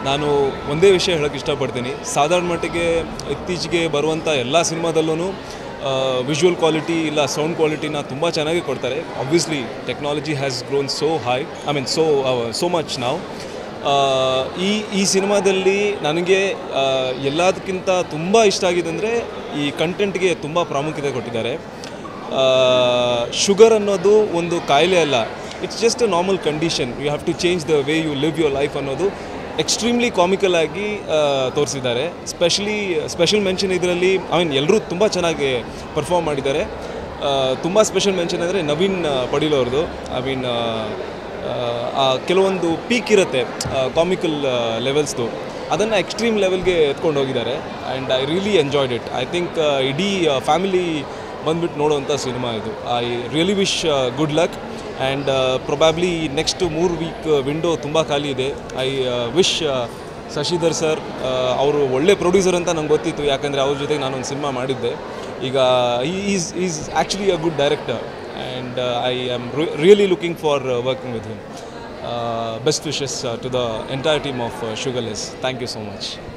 ನಾನು ಒಂದೇ ವಿಷಯ ಹೇಳೋಕ್ಕೆ ಇಷ್ಟಪಡ್ತೀನಿ ಸಾಧಾರಣ ಮಟ್ಟಿಗೆ ಇತ್ತೀಚೆಗೆ ಬರುವಂಥ ಎಲ್ಲ ಸಿನಿಮಾದಲ್ಲೂ ವಿಜುವಲ್ ಕ್ವಾಲಿಟಿ ಇಲ್ಲ ಸೌಂಡ್ ಕ್ವಾಲಿಟಿನ ತುಂಬ ಚೆನ್ನಾಗಿ ಕೊಡ್ತಾರೆ obviously technology has grown so high I mean so so much ನಾವು ಈ ಈ ಸಿನಿಮಾದಲ್ಲಿ ನನಗೆ ಆ, ಎಲ್ಲದಕ್ಕಿಂತ ತುಂಬ ಇಷ್ಟ ಆಗಿದೆ ಅಂದರೆ ಈ ಕಂಟೆಂಟ್ಗೆ ತುಂಬ ಪ್ರಾಮುಖ್ಯತೆ ಕೊಟ್ಟಿದ್ದಾರೆ ಶುಗರ್ ಅನ್ನೋದು ಒಂದು ಕಾಯಿಲೆ ಅಲ್ಲ it's just a normal condition you have to change the way you live your life ಅನ್ನೋದು ಎಕ್ಸ್ಟ್ರೀಮ್ಲಿ ಕಾಮಿಕಲ್ ಆಗಿ ತೋರಿಸಿದ್ದಾರೆ ಸ್ಪೆಷಲಿ ಸ್ಪೆಷಲ್ ಮೆನ್ಷನ್ ಇದರಲ್ಲಿ ಐ ಮೀನ್ ಎಲ್ಲರೂ ತುಂಬ ಚೆನ್ನಾಗಿ ಪರ್ಫಾರ್ಮ್ ಮಾಡಿದ್ದಾರೆ ತುಂಬ ಸ್ಪೆಷಲ್ ಮೆನ್ಷನ್ ಅಂದರೆ ನವೀನ್ ಪಡೀಲ್ ಅವ್ರದ್ದು ಐ ಮೀನ್ ಆ ಕೆಲವೊಂದು ಪೀಕ್ ಇರುತ್ತೆ ಕಾಮಿಕಲ್ ಲೆವೆಲ್ಸ್ದು ಅದನ್ನು ಎಕ್ಸ್ಟ್ರೀಮ್ ಲೆವೆಲ್ಗೆ ಎತ್ಕೊಂಡು ಹೋಗಿದ್ದಾರೆ and I really enjoyed it I think ಇಡೀ ಫ್ಯಾಮಿಲಿ ಬಂದ್ಬಿಟ್ಟು ನೋಡುವಂಥ ಸಿನಿಮಾ ಇದು I really wish good luck and probably next ಮೂರು ವೀಕ್ ವಿಂಡೋ ತುಂಬ ಖಾಲಿ ಇದೆ ಐ ವಿಶ್ ಶಶಿಧರ್ ಸರ್ ಅವರು ಒಳ್ಳೆ ಪ್ರೊಡ್ಯೂಸರ್ ಅಂತ ನಂಗೆ ಗೊತ್ತಿತ್ತು ಯಾಕಂದರೆ ಅವ್ರ ಜೊತೆಗೆ ನಾನೊಂದು ಸಿನಿಮಾ ಮಾಡಿದ್ದೆ ಈಗ is is actually a good director and I am really looking for working with him best wishes to the entire team of Sugarless thank you so much